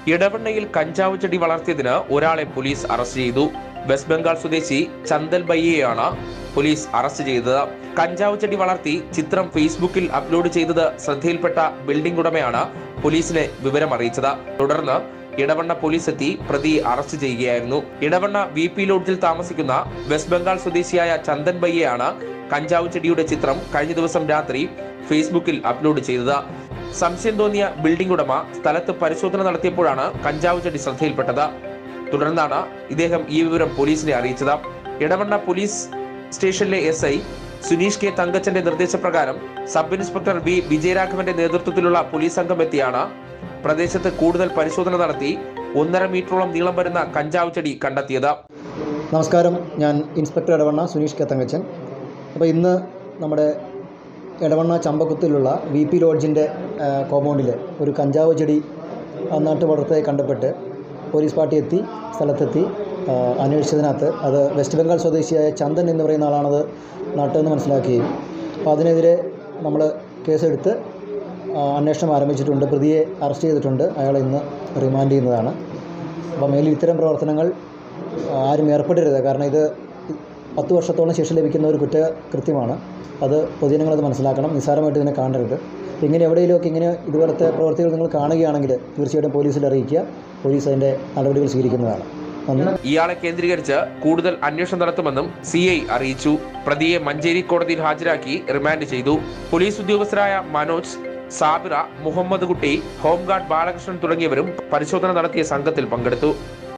ഇടവണ്ണയിൽ കഞ്ചാവ് ചെടി വളർത്തിയതിന് ഒരാളെ പോലീസ് അറസ്റ്റ് ചെയ്തു വെസ്റ്റ് ബംഗാൾ സ്വദേശി ചന്ദൽ ബയ്യയാണ് പോലീസ് അറസ്റ്റ് ചെയ്തത് കഞ്ചാവ് ചെടി വളർത്തി ചിത്രം ഫേസ്ബുക്കിൽ അപ്ലോഡ് ചെയ്തത് ശ്രദ്ധയിൽപ്പെട്ട ബിൽഡിംഗ് ഉടമയാണ് പോലീസിനെ വിവരം അറിയിച്ചത് തുടർന്ന് ഇടവണ്ണ പോലീസ് എത്തി പ്രതിയെ അറസ്റ്റ് ചെയ്യുകയായിരുന്നു ഇടവണ്ണ വി പി ലോഡ്ജിൽ താമസിക്കുന്ന വെസ്റ്റ് ബംഗാൾ സ്വദേശിയായ ചന്ദൻ ബയ്യയാണ് കഞ്ചാവ് ചെടിയുടെ ചിത്രം കഴിഞ്ഞ ദിവസം രാത്രി ഫേസ്ബുക്കിൽ അപ്ലോഡ് ചെയ്തത് സംശയം തോന്നിയ ബിൽഡിംഗ് ഉടമ സ്ഥലത്ത് പരിശോധന നടത്തിയപ്പോഴാണ് കഞ്ചാവ് ചെടി ശ്രദ്ധയിൽപ്പെട്ടത് തുടർന്നാണ് ഇദ്ദേഹം ഈ വിവരം പോലീസിനെ അറിയിച്ചത് ഇടവണ്ണ പോലീസ് സ്റ്റേഷനിലെ എസ് ഐ സുനീഷ് കെ തങ്കച്ചന്റെ നിർദ്ദേശപ്രകാരം സബ് ഇൻസ്പെക്ടർ വി വിജയരാഘവന്റെ നേതൃത്വത്തിലുള്ള പോലീസ് സംഘം എത്തിയാണ് പ്രദേശത്ത് കൂടുതൽ പരിശോധന നടത്തി ഒന്നര മീറ്ററോളം നീളം വരുന്ന കഞ്ചാവ് ചെടി കണ്ടെത്തിയത് നമസ്കാരം ഞാൻ ഇൻസ്പെക്ടർ ഇടവണ്ണ സുനീഷ് കത്തങ്കച്ചൻ അപ്പോൾ ഇന്ന് നമ്മുടെ ഇടവണ്ണ ചമ്പക്കുത്തിലുള്ള വി പി ലോഡ്ജിൻ്റെ കോമ്പൗണ്ടിൽ ഒരു കഞ്ചാവ് ചെടി ആ, നട്ട് വളർത്തതായി കണ്ടപ്പെട്ട് പോലീസ് പാർട്ടി എത്തി സ്ഥലത്തെത്തി ആ, അന്വേഷിച്ചതിനകത്ത് അത് വെസ്റ്റ് ബംഗാൾ സ്വദേശിയായ ചന്ദൻ എന്ന് പറയുന്ന ആളാണത് നട്ടതെന്ന് മനസ്സിലാക്കുകയും അപ്പോൾ അതിനെതിരെ നമ്മൾ കേസെടുത്ത് ആ, അന്വേഷണം ആരംഭിച്ചിട്ടുണ്ട് പ്രതിയെ അറസ്റ്റ് ചെയ്തിട്ടുണ്ട് അയാളെ ഇന്ന് റിമാൻഡ് ചെയ്യുന്നതാണ് അപ്പോൾ മേലിൽ ഇത്തരം പ്രവർത്തനങ്ങൾ ആരും ഏർപ്പെടരുത് കാരണം ഇത് പത്ത് വർഷത്തോളം ശിക്ഷ ലഭിക്കുന്ന ഒരു കുറ്റകൃത്യമാണ് അത് പൊതുജനങ്ങളത് മനസ്സിലാക്കണം നിസ്സാരമായിട്ട് ഇതിനെ കാണരുത് ഇങ്ങനെ എവിടെയെങ്കിലുമൊക്കെ ഇങ്ങനെ ഇതുപോലത്തെ പ്രവർത്തികൾ നിങ്ങൾ കാണുകയാണെങ്കിൽ തീർച്ചയായിട്ടും പോലീസിൽ അറിയിക്കുക പോലീസ് അതിൻ്റെ നടപടികൾ സ്വീകരിക്കുന്നതാണ് നന്ദി ഇയാളെ കേന്ദ്രീകരിച്ച് കൂടുതൽ അന്വേഷണം നടത്തുമെന്നും സി ഐ അറിയിച്ചു പ്രതിയെ മഞ്ചേരി കോടതിയിൽ ഹാജരാക്കി റിമാൻഡ് ചെയ്തു പോലീസ് ഉദ്യോഗസ്ഥരായ മനോജ് സാബിറ മുഹമ്മദ് കുട്ടി ഹോംഗാർഡ് ബാലകൃഷ്ണൻ തുടങ്ങിയവരും പരിശോധന നടത്തിയ സംഘത്തിൽ പങ്കെടുത്തു